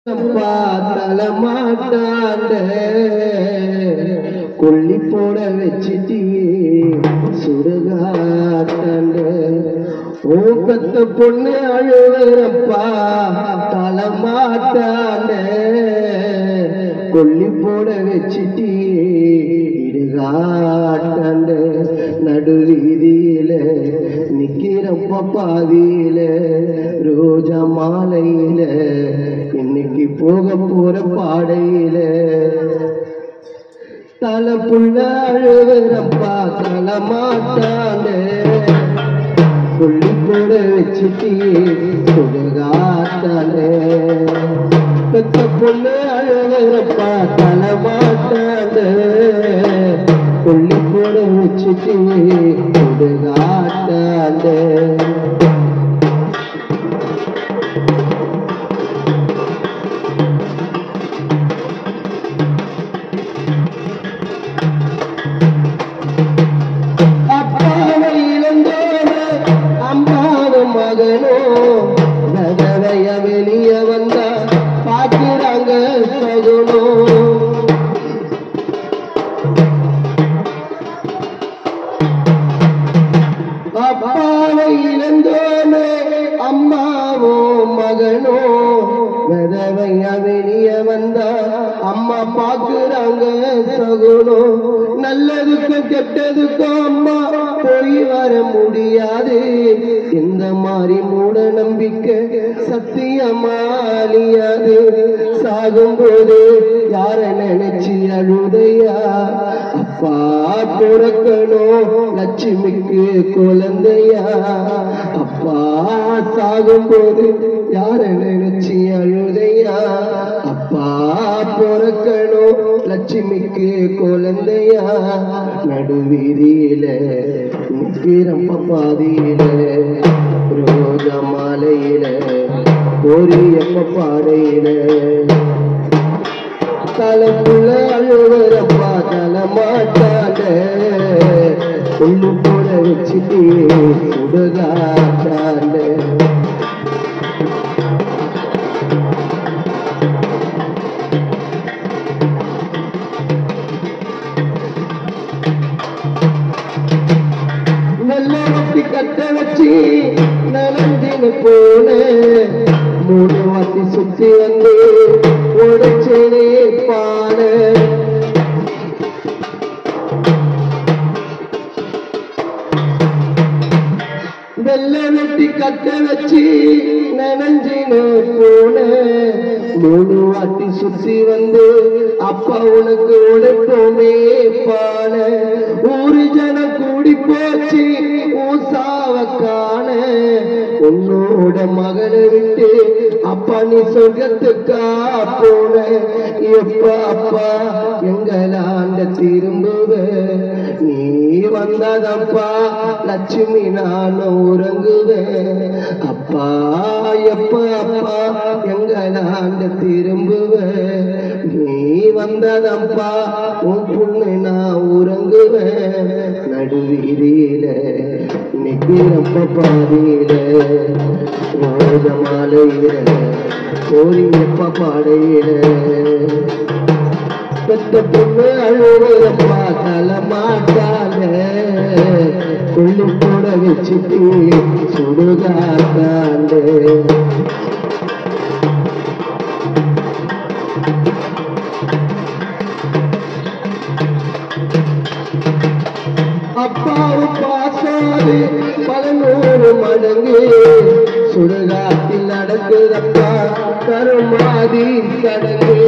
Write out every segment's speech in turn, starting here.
பார்த்தல மாட்டாண்ட கொல்லி போட வச்சிட்டி சுடுகாட்டாண்ட ஓ பெத்த பொண்ணு அழுவரப்பா தல மாட்டாண்ட கொல்லி போட வச்சிட்டி இடுகாட்டாண்ட நடுவீதியில நிக்கிறப்ப பாதியில ரோஜா மாலையில இன்னைக்கு போக போற பாடையில தலை புள்ள அழுவரப்பா தலை மாட்டாண்டே புள்ளி கூட வச்சுட்டி சுடுகாட்டாண்டே பெத்த பொண்ணு அழுவரப்பா தலை மாட்டாண்டே புள்ளி கூட வச்சுட்டி சுடுகாட்டாண்டே அப்பாவை இழந்தோட அம்மாவும் மகனோ நகரைய வெளிய வந்தா பாக்குறாங்க சகுனோ அப்பாவை இழந்தோனே அம்மாவோ மகனோ விதவைய வெளிய வந்தா அம்மா பாக்குறாங்க சகுனோ நல்லதுக்கும் கெட்டதுக்கும் அம்மா போய் வர முடியாது இந்த மாதிரி மூட நம்பிக்கை சத்தியமாலியாது சாகும்போது யார நினைச்சு அழுதையா அப்பா பிறக்கணும் லட்சுமிக்கு குழந்தையா அப்பா சாகும்போது யார நினைச்சு அழுதையா அப்பா பிறக்கணும் லட்சுமிக்கு குழந்தையா நடுவீதியில நிற்கிறப்ப பாதியில ரோஜா மாலையில கோரியப்ப பாடையில தலைப்புள்ள அழுவரப்பா தலை மாட்டாத உள்ளு போட வச்சுட்டு சுடுகாட்டாண்ட நல்ல ரொட்டி கட்ட வச்சு நலந்தின்னு போன மூணு வாட்டி சுத்தி வந்து உடைச்சேனே பானை வெள்ள வெட்டி கட்ட வச்சு நனைஞ்சினு போன மூணு வாட்டி சுத்தி வந்து அப்பா உனக்கு உடைப்போமே பான ஊரு ஜனம் கூடி போச்சு உன் சாவ காண உன்னோட மகனை விட்டு அப்பா நீ சொர்க்கத்துக்கா போன எப்ப அப்பா எங்களாண்ட திரும்புவ நீ வந்ததப்பா லட்சுமி நானும் உறங்குவேன் அப்பா எப்ப அப்பா எங்களாண்ட திரும்புவேன் நீ வந்ததப்பா உன் புண்ணு நான் உறங்குவேன் நடுவீதியில நிக்கிறப்ப பாதியில ரோஜ மாலையில கோரியப்ப பாடையில பெத்த பொண்ணு அழுவரப்பா தலை மாட்டால கொள்ளி போட வச்சுட்டு சுடுகாட்டாண்டு அப்பாவும் பாசாது பல நூறு மடங்கு சுடுகாட்டில் நடக்குதப்பா கருமாதி சடங்கு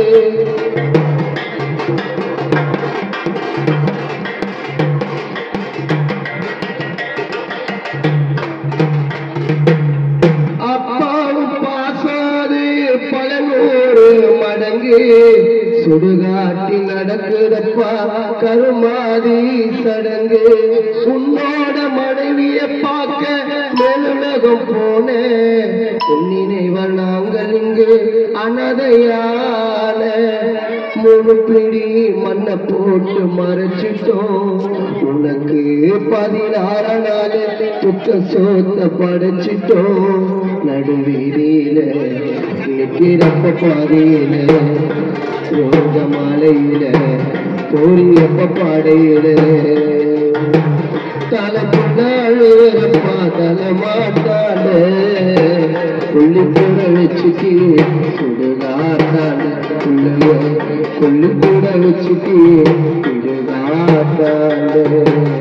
அப்பாவும் பாசாது பல நூறு மடங்கு சுடுகாட்டி நடக்குதப்பா கருமாதி சடங்கு உன்னோட மனைவிய பார்க்க மேலுலகம் போனேன் நினைவல் நாங்கள் இங்கு அனதையான மூணு பிடி மண்ணை போட்டு மறைச்சிட்டோம் உனக்கு பதினாறு நாள் துக்க சோத்த படைச்சிட்டோம் நடுவீதியில நீ நிற்கிறப்ப பாதையில ரோஜ மாலையில தோழியப்ப பாடையில தலைக்குள்ள அழுகிறப்பா தலை மாட்டாட புள்ளி கூட வச்சுக்கி சுடுகாட்டாட புள்ளைய புள்ளி கூட வச்சுக்கி சுடுகாட்டாட